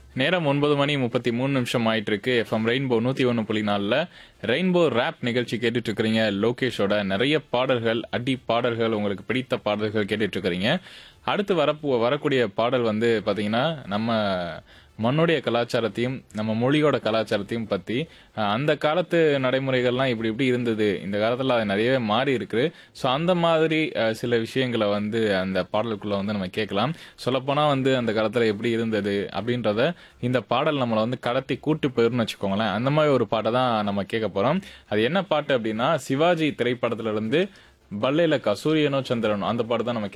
நேரம் ஒன்பது மணி முப்பத்தி மூணு நிமிஷம் ஆயிட்டு இருக்கு எஃப்எம் ரெயின்போ நூத்தி ஒன்று புள்ளி நாலில் ரெயின்போ ரேப் நிகழ்ச்சி கேட்டுட்டு இருக்கிறீங்க லோகேஷோட நிறைய பாடல்கள் அடி பாடல்கள் உங்களுக்கு பிடித்த பாடல்கள் கேட்டுட்டு இருக்கிறீங்க அடுத்து வரப்போ வரக்கூடிய பாடல் வந்து பாத்தீங்கன்னா நம்ம மண்ணுடைய கலாச்சாரத்தையும் நம்ம மொழியோட கலாச்சாரத்தையும் பத்தி அஹ், அந்த காலத்து நடைமுறைகள்லாம் இப்படி இப்படி இருந்தது இந்த காலத்துல அது நிறையவே மாறி இருக்கு ஸோ அந்த மாதிரி அஹ், சில விஷயங்களை வந்து அந்த பாடலுக்குள்ள வந்து நம்ம கேட்கலாம் சொல்லப்போனா வந்து அந்த காலத்துல எப்படி இருந்தது அப்படின்றத இந்த பாடல் நம்மளை வந்து கடத்தி கூட்டு போயிருன்னு வச்சுக்கோங்களேன் அந்த மாதிரி ஒரு பாட்டை தான் நம்ம கேட்க போறோம் அது என்ன பாட்டு அப்படின்னா சிவாஜி திரைப்படத்துல இருந்து பல்லேலக்கா சூரியனோ சந்திரனோ அந்த பாட்டு தான் நம்ம